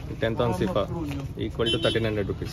Tenth ten thousand CFA equal to thirteen hundred rupees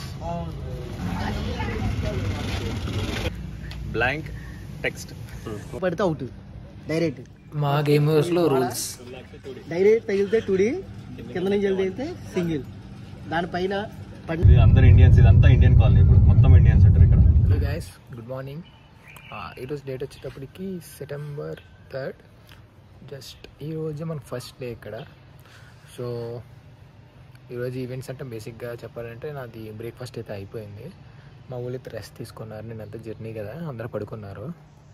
blank text పడితే out direct మా గేమర్స్లో rules direct తగిలితే టూడీ కింద నుంచి తగిలితే సింగిల్ దానిపైన పడి ఇది అందరు ఇండియన్స్ ఇదంతా ఇండియన్ కాలనీ ఇప్పుడు మొత్తం ఇండియన్స్ ఉంటారు ఇక్కడ హలో గైస్ గుడ్ మార్నింగ్ ఈరోజు డేట్ వచ్చేటప్పటికి సెప్టెంబర్ థర్డ్ జస్ట్ ఈరోజు మన ఫస్ట్ డే ఇక్కడ సో ఈరోజు ఈవెంట్స్ అంటే బేసిక్గా చెప్పాలంటే నాది బ్రేక్ఫాస్ట్ అయితే అయిపోయింది మా ఊళ్ళో అయితే రెస్ట్ తీసుకున్నారు నేను అంతా జర్నీ కదా అందరూ పడుకున్నారు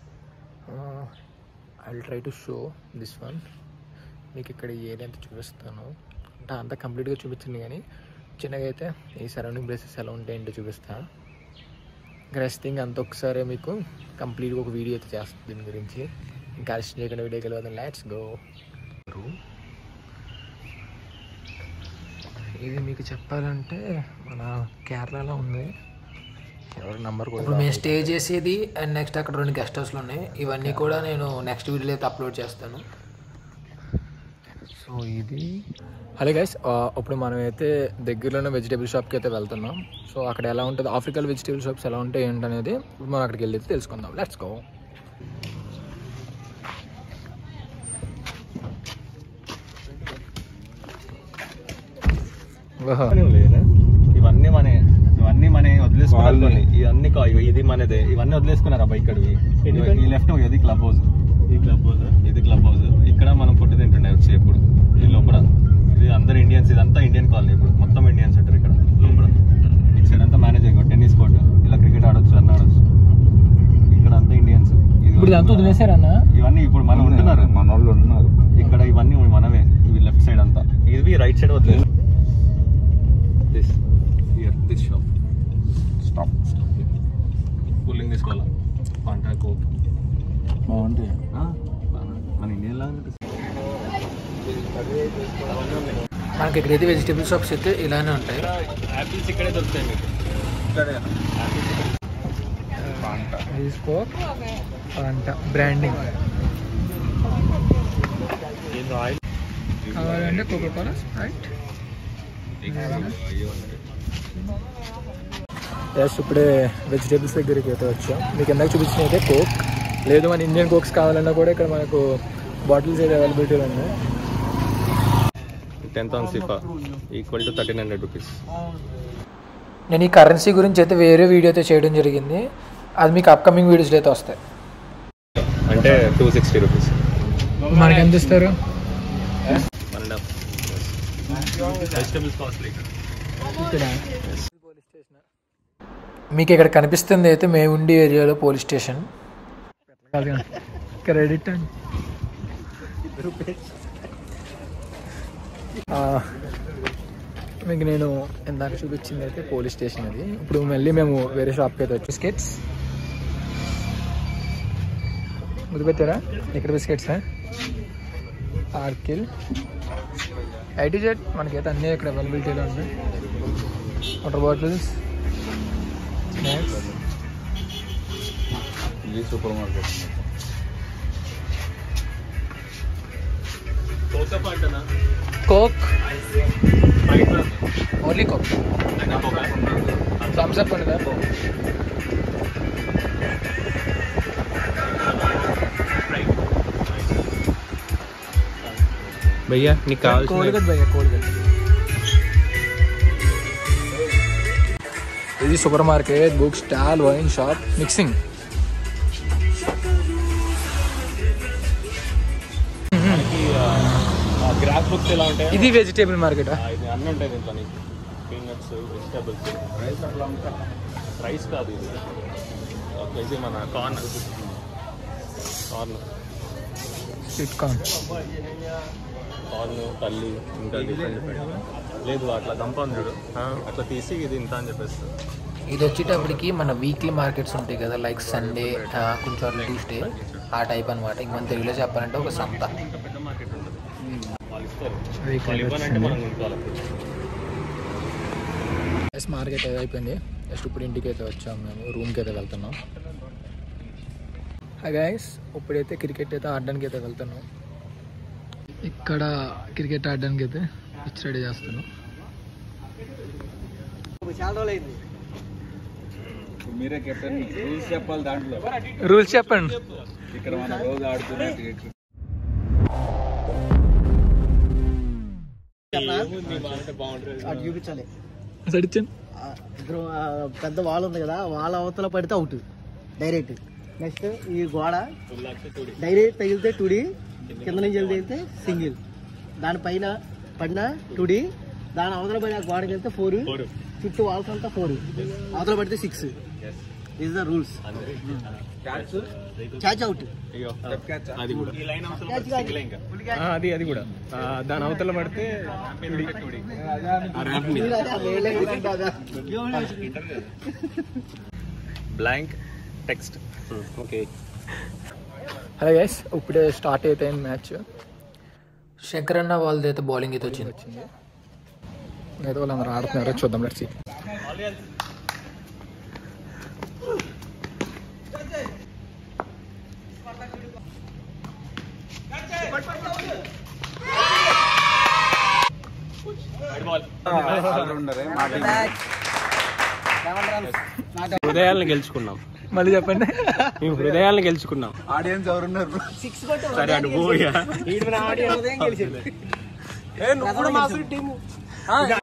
I will try to show this one మీకు ఇక్కడ ఈ ఏరియా అంతా చూపిస్తాను అంటే అంతా కంప్లీట్గా చూపించింది కానీ చిన్నగా అయితే ఈ సరౌండింగ్ ప్లేసెస్ ఎలా ఉంటాయి ఏంటో చూపిస్తాను గ్రెస్టింగ్ అంత ఒకసారి మీకు కంప్లీట్గా ఒక వీడియో అయితే చేస్తుంది దీని గురించి ఇంకా అరెస్ట్ చేయకుండా వీడియోకి వెళ్ళిపోతాం లెట్స్ గో ఇది మీకు చెప్పాలంటే మన కేరళలో ఉంది ఎవరి నంబర్ కూడా ఇప్పుడు మేము స్టే చేసేది అండ్ నెక్స్ట్ అక్కడ రెండు గెస్ట్ హౌస్లు ఉన్నాయి ఇవన్నీ కూడా నేను నెక్స్ట్ వీడియోలో అయితే అప్లోడ్ చేస్తాను సో ఇది హలో గైస్ ఇప్పుడు మనం అయితే దగ్గరలోనే వెజిటేబుల్ షాప్కి అయితే వెళ్తున్నాం సో అక్కడ ఎలా ఉంటుంది ఆఫ్రికల్ వెజిటేబుల్ షాప్స్ ఎలా ఉంటాయి ఏంటనేది ఇప్పుడు మనం అక్కడికి వెళ్ళి అయితే తెలుసుకుందాం లెట్స్ గో ఇవన్నీ మనే ఇవన్నీ మనే వదిలేసుకున్నారు ఇవన్నీ కా- ఇది మనదే ఇవన్నీ వదిలేసుకున్నారు అబ్బాయి ఇక్కడ ఈ లెఫ్ట్ ఇది క్లబ్ హౌస్ ఈ క్లబ్ హౌస్ ఇది క్లబ్ హౌస్ ఇక్కడ మనం ఫుడ్ తింటుండే వచ్చి ఇప్పుడు ఈ లోపల ఇది అందరు ఇండియన్స్ ఇదంతా ఇండియన్ కాలనీ ఇప్పుడు మొత్తం ఇండియన్స్ ఉంటారు ఇక్కడ లోపల ఇటు సైడ్ అంతా మేనేజ్ అయిపో టెన్నిస్ కోర్ట్ ఇలా క్రికెట్ ఆడొచ్చు అన్న ఆడొచ్చు ఇక్కడ అంతా ఇండియన్స్ ఇప్పుడు ఇదంతా వదిలేసారన్న ఇవన్నీ ఇప్పుడు మనం ఉంటున్నారు మన వాళ్ళు ఉన్నారు ఇక్కడ ఇవన్నీ మనమే ఇవి లెఫ్ట్ సైడ్ అంతా ఇవి రైట్ సైడ్ వదిలేదు this here this shop stop cooling తీసుకోవాలా పంట కోక్ బాగుంటాయి మన ఇండియన్లో మనకి ఇక్కడైతే వెజిటేబుల్ షాప్స్ అయితే ఇలానే ఉంటాయి యాపిల్స్ ఇక్కడే దొరుకుతాయి మీకు తీసుకో అంట బ్రాండింగ్ ఏందో ఆయిల్ కావాలంటే కోకో కోలా స్ప్రైట్ ఎస్ ఇప్పుడే వెజిటేబుల్స్ దగ్గరికి అయితే వచ్చాం మీకు ఇందాక చూపించిన అయితే కోక్ లేదు మన ఇండియన్ కోక్స్ కావాలన్నా కూడా ఇక్కడ మనకు బాటిల్స్ అయితే అవైలబిలిటీలో ఉన్నాయి ten thousand CFA equal to thirteen hundred rupees నేను ఈ కరెన్సీ గురించి అయితే వేరే వీడియో అయితే చేయడం జరిగింది అది మీకు అప్కమింగ్ వీడియోస్లో అయితే వస్తాయి అంటే టూ సిక్స్టీ రూపీస్ మనకి ఎంత ఇస్తారు one and half vegetables costly ఇక్కడ మీకు ఇక్కడ కనిపిస్తుంది అయితే మేము ఉండే ఏరియాలో పోలీస్ స్టేషన్ క్రెడిట్ అండి ఆ, మీకు నేను ఇందాక చూపించింది అయితే పోలీస్ స్టేషన్ అది ఇప్పుడు మళ్ళీ మేము వేరే షాప్కి అయితే వచ్చి బిస్కెట్స్ గుర్తుపెట్టారా ఇక్కడ బిస్కెట్సా ఆర్కిల్ ఐటీ జెట్ మనకైతే అన్నీ ఇక్కడ అవైలబిలిటీలో ఉంది వాటర్ బాటిల్స్ స్నాక్స్ ఇది సూపర్ మార్కెట్ కోకప్ అంటనా coke only coke Thums Up ఉండదా భయ్యా నీకు కోల్గేట్ భయ్యా కోల్గేట్ ఇది super market book stall wine shop mixing glass books ఎలా ఉంటాయి ఇది వెజిటేబుల్ మార్కెట్ ఇది అన్నీ ఉంటాయి దీంట్లో నీకు పీనట్స్ వెజిటబుల్స్ రైస్ కాదు ఇది ఓకే ఇది మన corn corn sweet corn corn తల్లి ఇంకా different different. లేదు అట్లా కంపౌండ్ చూడు ఆ, అట్లా తీసి ఇది ఇంత అని చెప్పేస్తుంది ఇది వచ్చేటప్పటికి మన వీక్లీ మార్కెట్స్ ఉంటాయి కదా లైక్ సండే కొంచెం ట్యూస్డే ఆ టైప్ అనమాట ఇంక మన తెలుగులో చెప్పాలంటే ఒక సంత ఇంకా పెద్ద మార్కెట్ ఉంటుంది వాళ్ళు ఇస్తారు Weekly వాళ్ళు ఇవ్వాలంటే వచ్చింది. మనం కొనుక్కోవాలి ఎస్ మార్కెట్ అయితే అయిపోయింది జస్ట్ ఇప్పుడు ఇంటికి అయితే వచ్చాము మేము రూమ్కి అయితే వెళ్తున్నాం హాయ్ గైస్ ఇప్పుడైతే క్రికెట్ అయితే ఆడడానికి అయితే వెళ్తున్నాం ఇక్కడ క్రికెట్ ఆడడానికి అయితే పిచ్ రెడీ చేస్తున్నాం చాలా రోజులు అయింది ఇప్పుడు మీరే కెప్టెన్ రూల్స్ చెప్పాలి దాంట్లో రూల్స్ చెప్పండి ఇక్కడ మన రోజు ఆడుతున్నట్టు అటు చూపించాలి సడిచండి ఆ, గ్రౌ- ఆ, పెద్ద వాల్ ఉంది కదా వాల్ అవతల పడితే అవుట్ డైరెక్ట్ నెక్స్ట్ ఈ గోడ డైరెక్ట్ తగిలితే టుడి కింద నుంచి తగిలితే సింగిల్ దానిపైన పడిన టుడి దాని అవతల పడిన గోడకి వెళ్తే ఫోర్ చుట్టూ వాల్స్ అంతా ఫోర్ అవతల పడితే six is the rules catch out అది కూడా క్యాచ్ కాదు అది అది కూడా దాని అవతల పడితే blank text okay hello guys ఇప్పుడే స్టార్ట్ అయిపోయింది మ్యాచ్ శంకర్ అన్న వాళ్ళది అయితే బౌలింగ్ అయితే వచ్చింది వచ్చింది అయితే వాళ్ళందరూ ఆడుతున్నారో చూద్దాం లెట్స్ ఆల్రౌండరే మా team. హృదయాలను గెలుచుకున్నాం మళ్ళీ చెప్పండి మేము హృదయాలను గెలుచుకున్నాం ఆడియన్స్ ఎవరున్నారు సిక్స్ కొట్టు సరే అటు పోయా ఉదయం గెలిచింది నువ్వు కూడా మాకు టీము